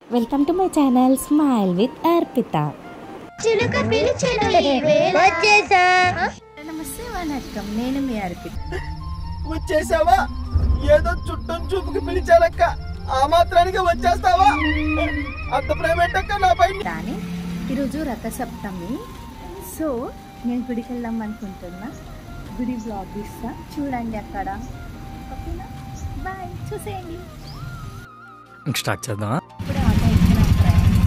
welcome to my channel smile with Arpita చిలుక పిలిచెను ఈ వేళ వచ్చేసా నమస్తే వనక్కం నేను మీ అర్పిత వచ్చేసావా ఏదో చుట్టం చూపుకి పిలిచానక్క ఆ మాత్రానికి వచ్చేస్తావా అంత ప్రేమేంటక్క నా పైన కానీ ఈరోజు రథసప్తమి సో నేను గుడికి వెళ్దాం అనుకుంటున్నా గుడి బ్లాగ్ ఇస్తా చూడండి అక్కడ ఓకేనా బాయ్ చూసేయండి ఇంక స్టార్ట్ చేద్దామా ఇప్పుడే ఆటో ఎక్కినాం ఫ్రెండ్స్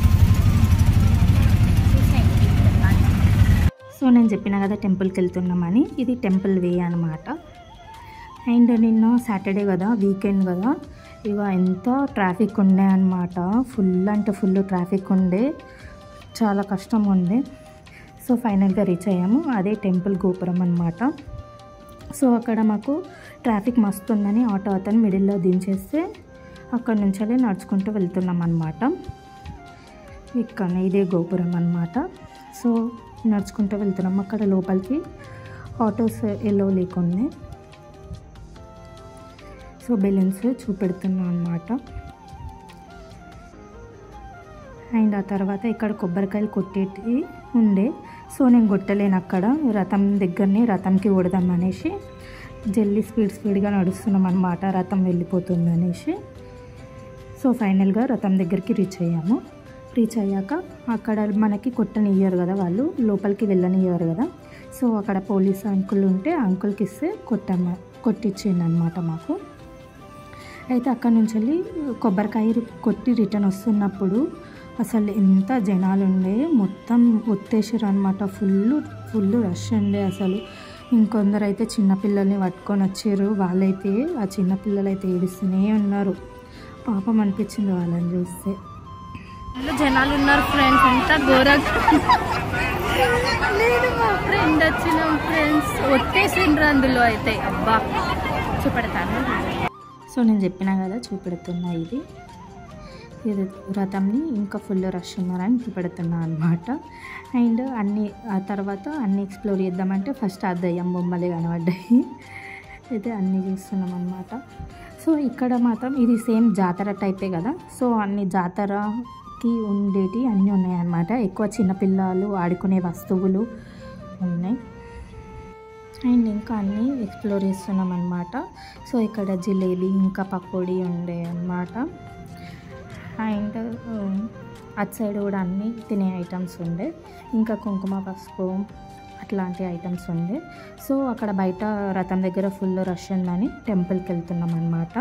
చూసేయండి సో నేను చెప్పిన కదా టెంపుల్కి వెళ్తున్నామని ఇది టెంపుల్ వే అనమాట అండ్ నిన్న సాటర్డే కదా వీకెండ్ కదా ఇక ఎంత ట్రాఫిక్ ఉండే అనమాట ఫుల్ అంటే ఫుల్ ట్రాఫిక్ ఉండే చాలా కష్టం ఉండే సో ఫైనల్గా రీచ్ అయ్యాము అదే టెంపుల్ గోపురం అనమాట సో అక్కడ మాకు ట్రాఫిక్ మస్తు ఉందని ఆటో అతను మిడిల్లో దించేస్తే అక్కడ నుంచి నడుచుకుంటూ వెళ్తున్నాం అనమాట ఇక్కడ ఇదే గోపురం అనమాట సో నడుచుకుంటూ వెళ్తున్నాం అక్కడ లోపలికి ఆటోస్ ఎల్లో లేకుండా సో బెలూన్స్ చూపెడుతున్నాం అనమాట అండ్ ఆ తర్వాత ఇక్కడ కొబ్బరికాయలు కొట్టేటి ఉండే సో నేను కొట్టలేను అక్కడ రథం దగ్గరనే రథంకి కొడదాం అనేసి జల్లి స్పీడ్ స్పీడ్గా నడుస్తున్నాం అనమాట రథం వెళ్ళిపోతుంది అనేసి సో ఫైనల్గా రథం దగ్గరికి రీచ్ అయ్యాము రీచ్ అయ్యాక అక్కడ మనకి కొట్టనియ్యారు కదా వాళ్ళు లోపలికి వెళ్ళనియ్యారు కదా సో అక్కడ పోలీస్ అంకుల్ ఉంటే ఆ అంకుల్కి ఇస్తే కొట్టామ కొట్టించింది అనమాట మాకు అయితే అక్కడ నుంచి వెళ్ళి కొబ్బరికాయ కొట్టి రిటర్న్ వస్తున్నప్పుడు అసలు ఎంత జనాలు ఉండే మొత్తం ఒత్తేసారు అనమాట ఫుల్ ఫుల్ రష్ ఉండే అసలు ఇంకొందరు అయితే చిన్నపిల్లల్ని పట్టుకొని వచ్చారు వాళ్ళైతే ఆ చిన్నపిల్లలు అయితే ఏడుస్తూనే ఉన్నారు పాపం అనిపించింది వాళ్ళని చూస్తే జనాలు ఉన్నారు ఫ్రెండ్స్ అంతా ఘోరంగా లేదు మా ఫ్రెండ్ వచ్చిన ఫ్రెండ్స్ ఒట్టేసిండ్రు అందులో అయితే అబ్బా చూపెడతాను సో నేను చెప్పినా కదా చూపెడుతున్నా ఇది ఇది రథంని ఇంకా ఫుల్ రష్ ఉన్నారని చూపెడుతున్నా అనమాట అండ్ అన్ని ఆ తర్వాత అన్ని ఎక్స్ప్లోర్ చేద్దామంటే ఫస్ట్ ఆ దయ్యం బొమ్మలే కనబడ్డాయి అయితే అన్నీ చూస్తున్నాం అనమాట సో ఇక్కడ మాత్రం ఇది సేమ్ జాతర టైపే కదా సో అన్ని జాతరకి ఉండేటి అన్నీ ఉన్నాయన్నమాట ఎక్కువ చిన్నపిల్లలు ఆడుకునే వస్తువులు ఉన్నాయి అండ్ ఇంకా అన్నీ ఎక్స్ప్లోర్ చేస్తున్నాం అనమాట సో ఇక్కడ జిలేబీ ఇంకా పకోడీ ఉండే అన్నమాట అండ్ అటు సైడ్ కూడా అన్నీ తినే ఐటమ్స్ ఉండే ఇంకా కుంకుమ పసుపు అట్లాంటి ఐటమ్స్ ఉండే సో అక్కడ బయట రథం దగ్గర ఫుల్ రష్ ఉందని టెంపుల్కి వెళ్తున్నాం అనమాట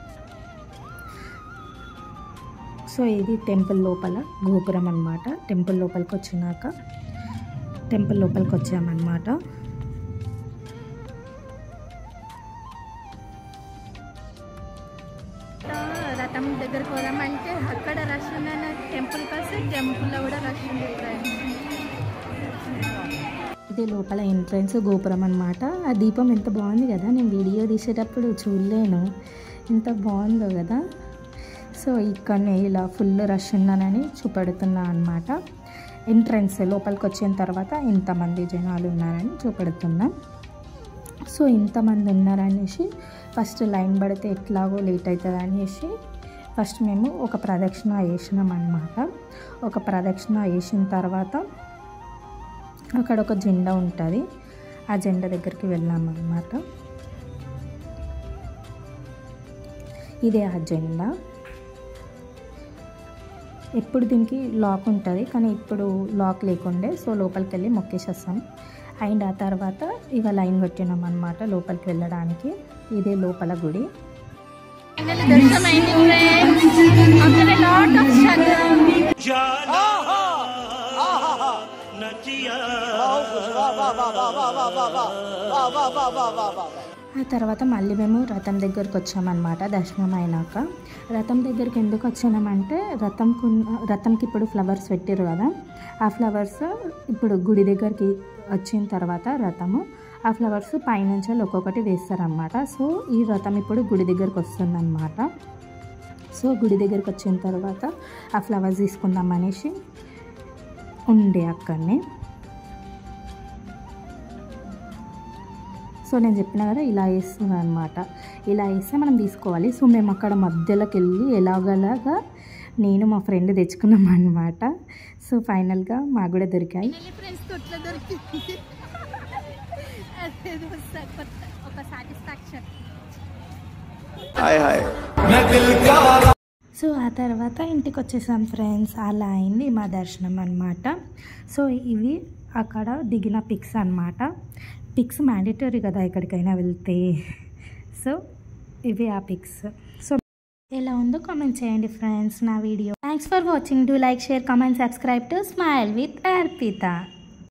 సో ఇది టెంపుల్ లోపల గోపురం అనమాట టెంపుల్ లోపలికి వచ్చినాక టెంపుల్ లోపలికి వచ్చామన్నమాట రథం దగ్గరకు పోదామంటే అక్కడ రష్ ఉందని టెంపుల్కి వస్తే టెంపుల్లో కూడా రష్ ఉంది ఇది లోపల ఎంట్రన్స్ గోపురం అనమాట ఆ దీపం ఎంత బాగుంది కదా నేను వీడియో తీసేటప్పుడు చూడలేను ఎంత బాగుందో కదా సో ఇక్కడనే ఇలా ఫుల్ రష్ ఉన్నానని చూపెడుతున్నా అనమాట ఎంట్రన్స్ లోపలికి వచ్చిన తర్వాత ఇంతమంది జనాలు ఉన్నారని చూపెడుతున్నా సో ఇంతమంది ఉన్నారనేసి ఫస్ట్ లైన్ పడితే ఎట్లాగో లేట్ అవుతుంది అనేసి ఫస్ట్ మేము ఒక ప్రదక్షిణ వేసినాం అనమాట ఒక ప్రదక్షిణ వేసిన తర్వాత అక్కడ ఒక జెండా ఉంటుంది ఆ జెండా దగ్గరికి వెళ్ళామన్నమాట ఇదే ఆ జెండా ఎప్పుడు దీనికి లాక్ ఉంటుంది కానీ ఇప్పుడు లాక్ లేకుండే సో లోపలికి వెళ్ళి మొక్కేసేస్తాం అండ్ ఆ తర్వాత ఇక లైన్ కట్టినాం అనమాట లోపలికి వెళ్ళడానికి ఇదే లోపల గుడి ఆ తర్వాత మళ్ళీ మేము రథం దగ్గరికి వచ్చామన్నమాట దర్శనం అయినాక రథం దగ్గరికి ఎందుకు వచ్చామంటే రథంకు రథంకి ఇప్పుడు ఫ్లవర్స్ పెట్టారు కదా ఆ ఫ్లవర్స్ ఇప్పుడు గుడి దగ్గరికి వచ్చిన తర్వాత రథము ఆ ఫ్లవర్స్ పైనుంచి ఒక్కొక్కటి వేస్తారనమాట సో ఈ రథం ఇప్పుడు గుడి దగ్గరికి వస్తుందన్నమాట సో గుడి దగ్గరికి వచ్చిన తర్వాత ఆ ఫ్లవర్స్ తీసుకుందాం అనేసి ఉండే అక్కడనే సో నేను చెప్పిన కదా ఇలా వేస్తున్నాను అనమాట ఇలా వేస్తే మనం తీసుకోవాలి సో మేము అక్కడ మధ్యలోకి వెళ్ళి ఎలాగలాగా నేను మా ఫ్రెండ్ తెచ్చుకున్నాం అనమాట సో ఫైనల్గా మాకు కూడా దొరికాయి ఫ్రెండ్స్ తొట్లో దొరికింది అదేదో స- కొత్త ఒక సాటిస్ఫాక్షన్ హాయ్ హాయ్ సో ఆ తర్వాత ఇంటికి వచ్చేసాం ఫ్రెండ్స్ అలా అయింది మా దర్శనం అనమాట సో ఇవి అక్కడ దిగిన పిక్స్ అనమాట పిక్స్ మ్యాండేటరీ కదా ఎక్కడికైనా వెళ్తే సో ఇవి ఆ పిక్స్ సో ఎలా ఉందో కామెంట్ చేయండి ఫ్రెండ్స్ నా video thanks for watching do like share comment subscribe to smile with Arpita